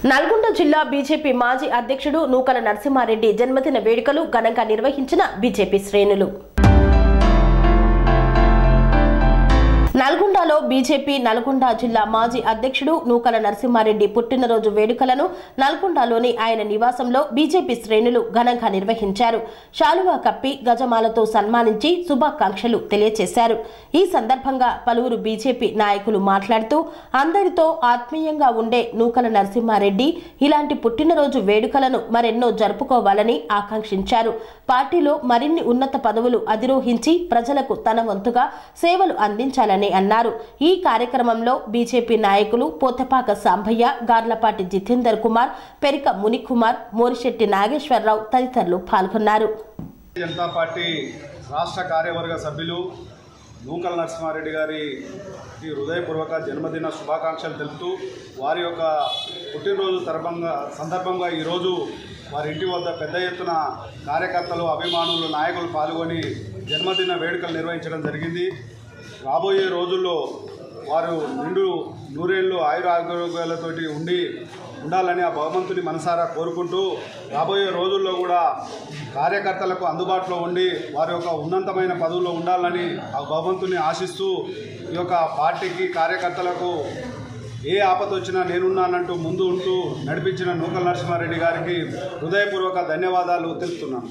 నల్గొండ జిల్లా బీజేపీ మాజీ అధ్యక్షుడు నూకల నరసింహారెడ్డి జన్మదిన వేడుకలు ఘనంగా నిర్వహించిన బీజేపీ శ్రేణులు నల్గొండలో బీజేపీ నల్గొండ జిల్లా మాజీ అధ్యక్షుడు నూకల నరసింహారెడ్డి పుట్టినరోజు వేడుకలను నల్గొండలోని ఆయన నివాసంలో బీజేపీ శ్రేణులు ఘనంగా నిర్వహించారు శాలువా కప్పి గజమాలతో సన్మానించి శుభాకాంక్షలు తెలియజేశారు ఈ సందర్భంగా పలువురు బీజేపీ నాయకులు మాట్లాడుతూ అందరితో ఆత్మీయంగా ఉండే నూకల నరసింహారెడ్డి ఇలాంటి పుట్టినరోజు వేడుకలను మరెన్నో జరుపుకోవాలని ఆకాంక్షించారు పార్టీలో మరిన్ని ఉన్నత పదవులు అధిరోహించి ప్రజలకు తన వంతుగా సేవలు అందించాలని అన్నారు ఈ కార్యక్రమంలో బీజేపీ నాయకులు పోతపాక సాంభయ్య గార్లపాటి జితేందర్ కుమార్ పెరిక మునికుమార్ మోరిశెట్టి నాగేశ్వరరావు తదితరులు పాల్గొన్నారు జనతా పార్టీ రాష్ట్ర కార్యవర్గ సభ్యులు నూకల నరసింహారెడ్డి గారి ఈ హృదయపూర్వక జన్మదిన శుభాకాంక్షలు తెలుపుతూ వారి యొక్క పుట్టినరోజు తరభంగా సందర్భంగా ఈరోజు వారి ఇంటి వద్ద పెద్ద ఎత్తున కార్యకర్తలు అభిమానులు నాయకులు పాల్గొని జన్మదిన వేడుకలు నిర్వహించడం జరిగింది రాబోయే రోజుల్లో వారు నిండు నూరేళ్లు ఆయుర ఆరోగ్యాలతోటి ఉండి ఉండాలని ఆ భగవంతుని మనసారా కోరుకుంటూ రాబోయే రోజుల్లో కూడా కార్యకర్తలకు అందుబాటులో ఉండి వారి యొక్క ఉన్నతమైన పదవుల్లో ఉండాలని ఆ భగవంతుని ఆశిస్తూ ఈ యొక్క పార్టీకి కార్యకర్తలకు ఏ ఆపద వచ్చినా నేనున్నానంటూ ముందు ఉంటూ నడిపించిన నూకల నరసింహారెడ్డి గారికి హృదయపూర్వక ధన్యవాదాలు తెలుపుతున్నాను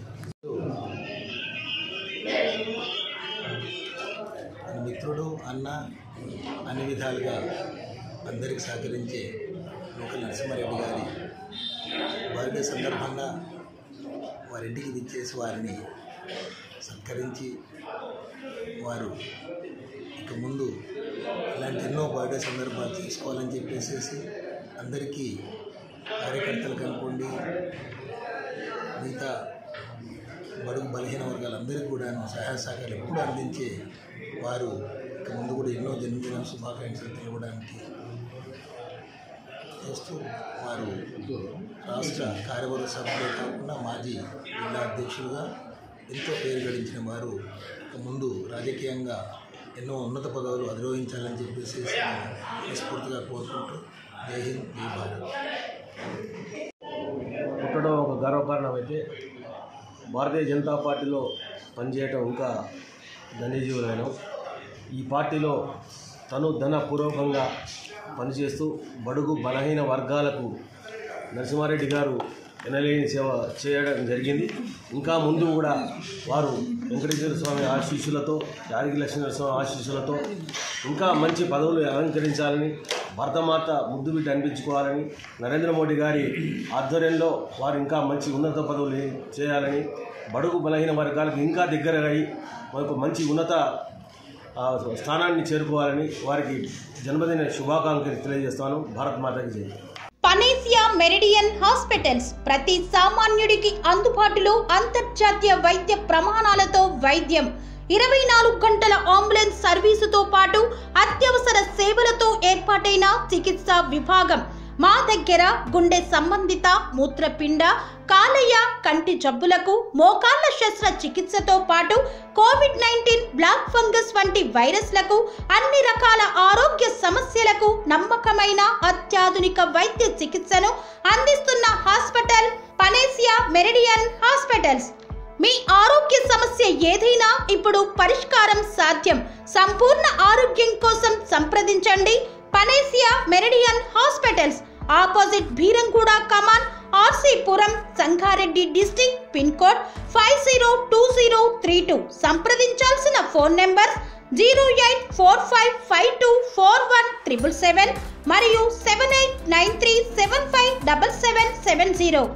మన మిత్రుడు అన్న అన్ని విధాలుగా అందరికి సహకరించే లోకల్ నరసింహారెడ్డి గారి బర్త్డే సందర్భంగా వారింటికి విచ్చేసి వారిని సత్కరించి వారు ఇక ముందు ఇలాంటి ఎన్నో బర్త్డే సందర్భాలు చేసుకోవాలని చెప్పేసి అందరికీ కార్యకర్తలకు అనుకోండి మిగతా బడుగు బలహీన వర్గాలందరికీ కూడా సహాయ సహకారాలు ఎప్పుడు అందించే వారు ఇక ముందు కూడా ఎన్నో జన్మదిన శుభాకాంక్షలు తెలవడానికి చేస్తూ వారు రాష్ట్ర కార్యవర్గ సభ్యులే కాకుండా మాజీ జిల్లా అధ్యక్షులుగా ఎంతో పేరు గడించిన వారు ఇక ముందు రాజకీయంగా ఎన్నో ఉన్నత పదవులు అధిరోహించాలని చెప్పేసి నేను మనస్ఫూర్తిగా కోరుకుంటూ జై హింద్ జై భారత్ పుట్టడం ఒక గర్వకారణం అయితే భారతీయ జనతా పార్టీలో పనిచేయటం ఇంకా ధన్యజీవులైన ఈ పార్టీలో తను ధనపూర్వకంగా పనిచేస్తూ బడుగు బలహీన వర్గాలకు నరసింహారెడ్డి గారు ఎనలేని సేవ చేయడం జరిగింది ఇంకా ముందు కూడా వారు వెంకటేశ్వర స్వామి ఆశీస్సులతో యాదగిరి లక్ష్మీనరస్వామి ఆశీస్సులతో ఇంకా మంచి పదవులు అలంకరించాలని భరతమాత ముద్దు బిడ్డ అనిపించుకోవాలని నరేంద్ర మోడీ గారి ఆధ్వర్యంలో వారు ఇంకా మంచి ఉన్నత పదవులు చేయాలని బడుగు బలహీన వర్గాలకు ఇంకా దగ్గరగా అయి మనకు మంచి ఉన్నత ఆ, స్థానాన్ని చేరుకోవాలని వారికి జన్మదిన శుభాకాంక్షలు తెలియజేస్తాను భారత్ మాతకి జై పనేసియా మెరిడియన్ హాస్పిటల్స్ ప్రతి సామాన్యుడికి అందుబాటులో అంతర్జాతీయ వైద్య ప్రమాణాలతో వైద్యం ఇరవై నాలుగు గంటల అంబులెన్స్ సర్వీసుతో పాటు అత్యవసర సేవలతో ఏర్పాటైన చికిత్సా విభాగం మా దగ్గర గుండె సంబంధిత మూత్రపిండ కాలేయ కంటి జబ్బులకు మోకాళ్ల శస్త్ర చికిత్సతో పాటు కోవిడ్ నైన్టీన్ బ్లాక్ ఫంగస్ వంటి వైరస్లకు అన్ని రకాల ఆరోగ్య సమస్యలకు నమ్మకమైన అత్యాధునిక వైద్య చికిత్సను అందిస్తున్న హాస్పిటల్ పనేసియా మెరిడియన్ హాస్పిటల్స్ మీ ఆరోగ్య సమస్య ఏదైనా ఇప్పుడు పరిష్కారం సాధ్యం సంపూర్ణ ఆరోగ్యం కోసం సంప్రదించండి Panacea Meridian hospitals opposite Bheeramguda Kaman RCPuram Sangareddy district pin code five zero two zero three two సంప్రదించాల్సిన phone number zero eight four five five two four one triple seven మరియు seven eight nine three seven five double seven seven zero